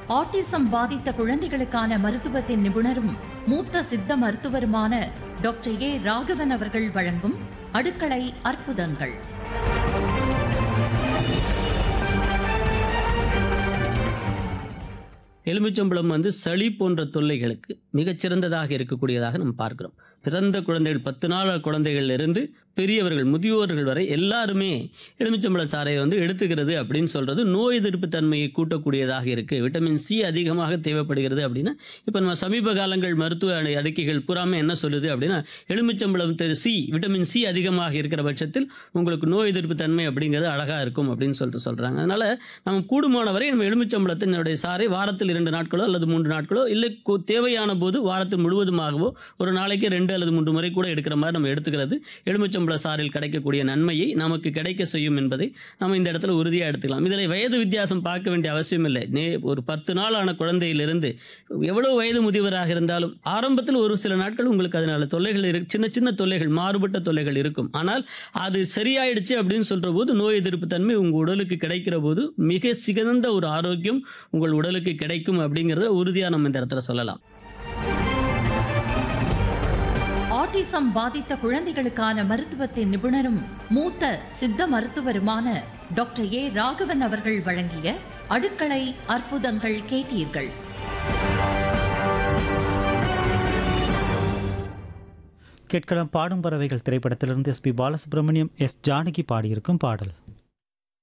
autism பாதித்த குழந்தைகளுக்கான மருத்துவத்தின் நிபுணரும் மூத்த சித்த மருத்துவருமான டாக்டர் ஏ ராகவன் அவர்கள் வழங்கும் அடுக்களை அற்புதங்கள் எலுமிச்சம்பழம் வந்து சளி போன்ற தொல்லைகளுக்கு மிகச்சிறந்ததாக இருக்கக்கூடியதாக நம்ம பார்க்கிறோம் பிறந்த குழந்தைகள் பத்து நாள் குழந்தைகள்ல இருந்து பெரியவர்கள் முதியோர்கள் வரை எல்லாருமே எலுமிச்சம்பழ சாறை வந்து எடுத்துக்கிறது அப்படின்னு சொல்றது நோய் எதிர்ப்பு தன்மையை கூட்டக்கூடியதாக இருக்கு விட்டமின் சி அதிகமாக தேவைப்படுகிறது அப்படின்னா இப்போ நம்ம சமீப காலங்கள் மருத்துவ அறி- அறிக்கைகள் பூராமே என்ன சொல்லுது அப்படின்னா எலுமிச்சம்பழம் சி விட்டமின் சி அதிகமாக இருக்கிற பட்சத்தில் உங்களுக்கு நோய் எதிர்ப்பு தன்மை அப்படிங்கிறது அழகா இருக்கும் அப்படின்னு சொல்லிட்டு சொல்றாங்க அதனால நம்ம கூடுமான வரை நம்ம எலுமிச்சம்பழத்தினுடைய சாறை வாரத்தில் இரண்டு நாட்களோ அல்லது மூன்று நாட்களோ இல்லை கு- தேவையான போது வாரத்தில் முழுவதுமாகவோ ஒரு நாளைக்கு ரெண்டு அல்லது மூன்று முறை கூட எடுக்கிற மாதிரி நம்ம எடுத்துக்கிறது எலுமிச்சம்பழ சாறில் கிடைக்கக்கூடிய நன்மையை நமக்கு கிடைக்க செய்யும் என்பதை நம்ம இந்த இடத்துல உறுதியாக எடுத்துக்கலாம் இதில் வயது வித்தியாசம் பார்க்க வேண்டிய அவசியம் இல்லை நே ஒரு பத்து நாள் ஆன குழந்தையிலிருந்து எவ்வளவு வயது முதியவராக இருந்தாலும் ஆரம்பத்தில் ஒரு சில நாட்கள் உங்களுக்கு அதனால தொல்லைகள் இரு சின்ன சின்ன தொல்லைகள் மாறுபட்ட தொல்லைகள் இருக்கும் ஆனால் அது சரியாயிடுச்சு அப்படின்னு சொல்ற போது நோய் எதிர்ப்பு தன்மை உங்க உடலுக்கு கிடைக்கிற போது மிக சிறந்த ஒரு ஆரோக்கியம் உங்கள் உடலுக்கு கிடைக்கும் அப்படிங்கிறத உறுதியாக நம்ம இந்த இடத்துல சொல்லலாம் ஆட்டிசம் பாதித்த குழந்தைகளுக்கான மருத்துவத்தின் நிபுணரும் மூத்த சித்த மருத்துவருமான டாக்டர் ஏ ராகவன் அவர்கள் வழங்கிய அடுக்களை அற்புதங்கள் கேட்டீர்கள் கேட்கலாம் பாடும் பறவைகள் திரைப்படத்திலிருந்து எஸ்பி பாலசுப்ரமணியம் எஸ் ஜானகி பாடியிருக்கும் பாடல்